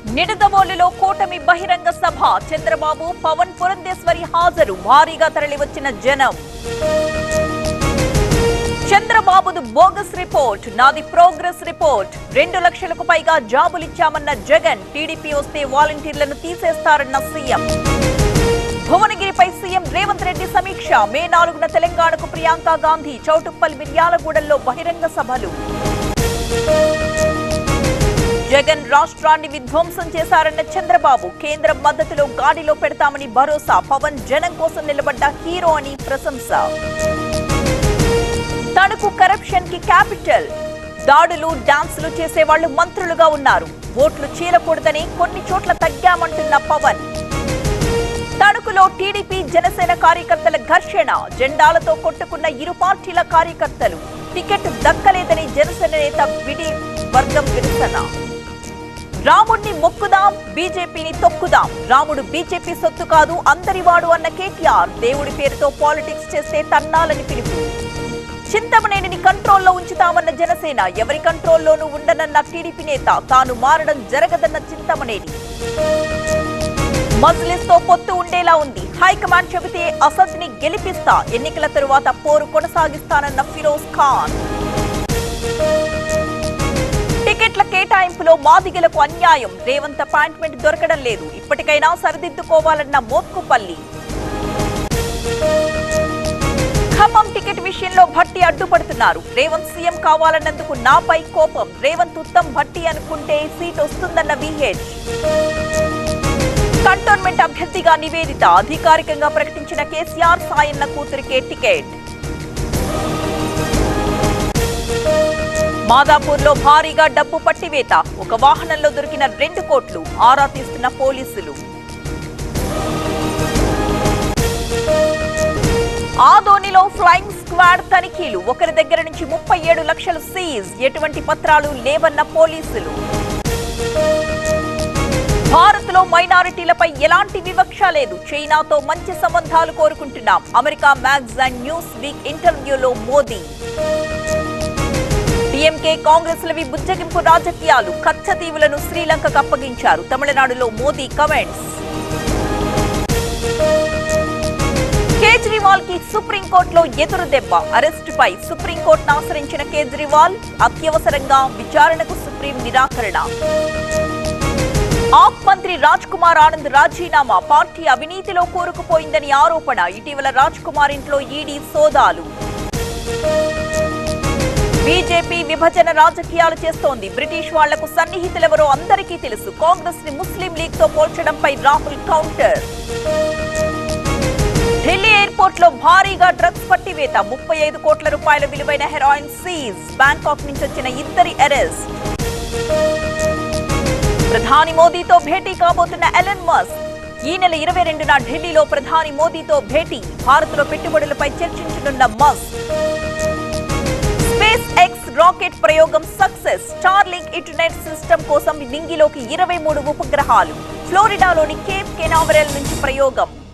నిడదవోలులో కూటమి బహిరంగ సభ చంద్రబాబు పవన్ పురంధేశ్వరి హాజరు భారీగా తరలివచ్చిన జనం చంద్రబాబుది బోగస్ రిపోర్ట్ నాది ప్రోగ్రెస్ రిపోర్ట్ రెండు లక్షలకు పైగా జాబులిచ్చామన్న జగన్ టీడీపీ వస్తే వాలంటీర్లను తీసేస్తారన్న సీఎం భువనగిరిపై సీఎం రేవంత్ రెడ్డి సమీక్ష మే నాలుగున తెలంగాణకు ప్రియాంక గాంధీ చౌటుప్పల్ మిర్యాలగూడెంలో బహిరంగ సభలు జగన్ రాష్ట్రాన్ని విధ్వంసం చేశారన్న చంద్రబాబు కేంద్రం మద్దతులో గాడిలో పెడతామని భరోసా పవన్ జనం కోసం నిలబడ్డ హీరో అని ప్రశంస తణుకు కరప్షన్ కి క్యాపిటల్ దాడులు డాన్సులు చేసేవాళ్లు మంత్రులుగా ఉన్నారు ఓట్లు చీలకూడదని కొన్ని చోట్ల తగ్గామంటున్న పవన్ తణుకులో టీడీపీ జనసేన కార్యకర్తల ఘర్షణ జెండాలతో కొట్టుకున్న ఇరు పార్టీల కార్యకర్తలు టికెట్ దక్కలేదని జనసేన నేత విడి వర్గం నిరసన రాముడిని మొక్కుదాం బీజేపీని తొక్కుదాం రాముడు బీజేపీ సొత్తు కాదు అందరివాడు అన్న కేటీఆర్ దేవుడి పేరుతో పాలిటిక్స్ చేస్తే తన్నాలని పిలుపు చింతమనేనిని కంట్రోల్లో ఉంచుతామన్న జనసేన ఎవరి కంట్రోల్లోనూ ఉండనన్న టీడీపీ నేత తాను మారడం జరగదన్న చింతమనేని మజ్లిస్ తో పొత్తు ఉండేలా ఉంది హైకమాండ్ చెబితే అసద్ ని గెలిపిస్తా ఎన్నికల తరువాత పోరు కొనసాగిస్తానన్న ఫిరోజ్ ఖాన్ టికెట్ల కేటాయింపులో మాదిగలకు అన్యాయం రేవంత్ అపాయింట్మెంట్ దొరకడం లేదు ఇప్పటికైనా సరిదిద్దుకోవాలన్న మోత్కుపల్లి ఖమ్మం టికెట్ విషయంలో భట్టి అడ్డుపడుతున్నారు రేవంత్ సీఎం కావాలన్నందుకు నాపై కోపం రేవంత్ ఉత్తమ్ భట్టి అనుకుంటే సీట్ వస్తుందన్న విహెచ్ కంటోన్మెంట్ అభ్యర్థిగా నివేదిత అధికారికంగా ప్రకటించిన కేసీఆర్ సాయన్న కూతురికే టికెట్ మాదాపూర్లో భారీగా డబ్బు పట్టివేత ఒక వాహనంలో దొరికిన రెండు కోట్లు ఆరా తీస్తున్న పోలీసులు ఆదోనిలో ఫ్లయింగ్ స్క్వాడ్ తనిఖీలు ఒకరి దగ్గర నుంచి ముప్పై ఏడు లక్షలు సీజ్ ఎటువంటి పత్రాలు లేవన్న పోలీసులు భారత్ లో మైనారిటీలపై ఎలాంటి వివక్ష లేదు చైనాతో మంచి సంబంధాలు కోరుకుంటున్నాం America mags and Newsweek ఇంటర్వ్యూలో మోదీ డిఎంకే కాంగ్రెస్ లవి బుజ్జగింపు రాజకీయాలు కచ్చతీవులను శ్రీలంకకు అప్పగించారు తమిళనాడులో మోదీ కమెంట్స్ కేజ్రీవాల్ కి సుప్రీంకోర్టులో ఎదురు దెబ్బ అరెస్టుపై సుప్రీంకోర్టును ఆశ్రయించిన కేజ్రీవాల్ అత్యవసరంగా విచారణకు సుప్రీం నిరాకరణ ఆప్ మంత్రి రాజ్ కుమార్ ఆనంద్ రాజీనామా పార్టీ అవినీతిలో కూరుకుపోయిందని ఆరోపణ ఇటీవల రాజ్ కుమార్ ఇంట్లో ఈడీ సోదాలు బీజేపీ విభజన రాజకీయాలు చేస్తోంది బ్రిటిష్ వాళ్లకు సన్నిహితులెవరో అందరికీ తెలుసు కాంగ్రెస్ ని ముస్లిం లీగ్ తో పోల్చడంపై రాహుల్ కౌంటర్ ఢిల్లీ ఎయిర్పోర్ట్ లో భారీగా డ్రగ్స్ పట్టివేత ముప్పై ఐదు కోట్ల రూపాయల విలువైన హెరాయిన్ సీజ్ బ్యాంకాక్ నుంచి వచ్చిన ఇద్దరి అరెస్ట్ ప్రధాని మోదీతో భేటీ కాబోతున్న ఎలన్ మస్క్ ఈ నెల ఇరవై రెండున ఢిల్లీలో ప్రధాని మోదీతో భేటీ భారత్ లో పెట్టుబడులపై చర్చించనున్న మస్క్ స్పేస్ ఎక్స్ రాకెట్ ప్రయోగం సక్సెస్ స్టార్లింక్ ఇంటర్నెట్ సిస్టమ్ కోసం నింగిలోకి ఇరవై మూడు ఉపగ్రహాలు ఫ్లోరిడాలోని కేప్ కెనావరెల్ నుంచి ప్రయోగం